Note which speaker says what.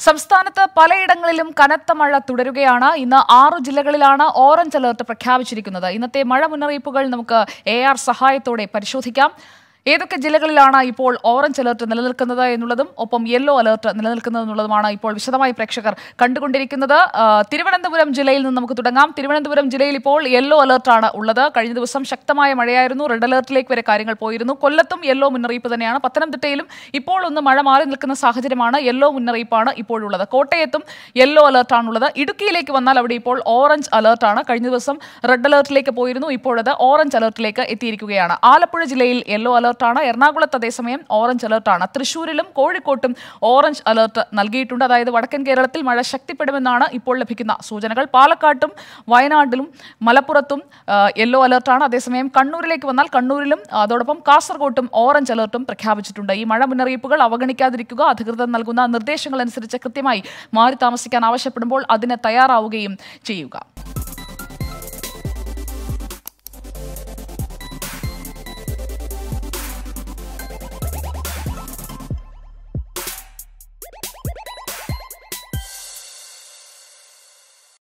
Speaker 1: സംസ്ഥാനത്ത് പലയിടങ്ങളിലും കനത്ത മഴ തുടരുകയാണ് ഇന്ന് ആറു ജില്ലകളിലാണ് ഓറഞ്ച് അലർട്ട് പ്രഖ്യാപിച്ചിരിക്കുന്നത് ഇന്നത്തെ മഴ മുന്നറിയിപ്പുകൾ നമുക്ക് എ ആർ സഹായത്തോടെ പരിശോധിക്കാം ഏതൊക്കെ ജില്ലകളിലാണ് ഇപ്പോൾ ഓറഞ്ച് അലർട്ട് നിലനിൽക്കുന്നത് എന്നുള്ളതും ഒപ്പം യെല്ലോ അലർട്ട് നിലനിൽക്കുന്നത് എന്നുള്ളതുമാണ് ഇപ്പോൾ വിശദമായി പ്രേക്ഷകർ കണ്ടുകൊണ്ടിരിക്കുന്നത് ആ, തിരുവനന്തപുരം ജില്ലയിൽ നിന്ന് നമുക്ക് തുടങ്ങാം തിരുവനന്തപുരം ജില്ലയിൽ ഇപ്പോൾ യെല്ലോ അലർട്ടാണ് ഉള്ളത് കഴിഞ്ഞ ദിവസം ശക്തമായ മഴയായിരുന്നു റെഡ് അലർട്ടിലേക്ക് വരെ കാര്യങ്ങൾ പോയിരുന്നു കൊല്ലത്തും യെല്ലോ മുന്നറിയിപ്പ് തന്നെയാണ് പത്തനംതിട്ടയിലും ഇപ്പോൾ ഒന്ന് മഴ മാറി നിൽക്കുന്ന സാഹചര്യമാണ് യെല്ലോ മുന്നറിയിപ്പാണ് ഇപ്പോഴുള്ളത് കോട്ടയത്തും യെല്ലോ അലർട്ടാണുള്ളത് ഇടുക്കിയിലേക്ക് വന്നാൽ അവിടെ ഇപ്പോൾ ഓറഞ്ച് അലർട്ടാണ് കഴിഞ്ഞ ദിവസം റെഡ് അലർട്ടിലേക്ക് പോയിരുന്നു ഇപ്പോഴത് ഓറഞ്ച് അലർട്ടിലേക്ക് എത്തിയിരിക്കുകയാണ് ആലപ്പുഴ ജില്ലയിൽ യെല്ലോ അലർട്ടാണ് എറണാകുളത്ത് അതേസമയം ഓറഞ്ച് അലർട്ടാണ് തൃശൂരിലും കോഴിക്കോട്ടും ഓറഞ്ച് അലർട്ട് നൽകിയിട്ടുണ്ട് അതായത് വടക്കൻ കേരളത്തിൽ മഴ ശക്തിപ്പെടുമെന്നാണ് ഇപ്പോൾ ലഭിക്കുന്ന സൂചനകൾ പാലക്കാട്ടും വയനാട്ടിലും മലപ്പുറത്തും ആ, യെല്ലോ അലർട്ടാണ് അതേസമയം കണ്ണൂരിലേക്ക് വന്നാൽ കണ്ണൂരിലും അതോടൊപ്പം കാസർഗോട്ടും ഓറഞ്ച് അലർട്ടും പ്രഖ്യാപിച്ചിട്ടുണ്ട് ഈ മഴ മുന്നറിയിപ്പുകൾ അവഗണിക്കാതിരിക്കുക അധികൃതർ നൽകുന്ന നിർദ്ദേശങ്ങൾ അനുസരിച്ച് കൃത്യമായി മാറി താമസിക്കാൻ ആവശ്യപ്പെടുമ്പോൾ അതിന് തയ്യാറാവുകയും ചെയ്യുക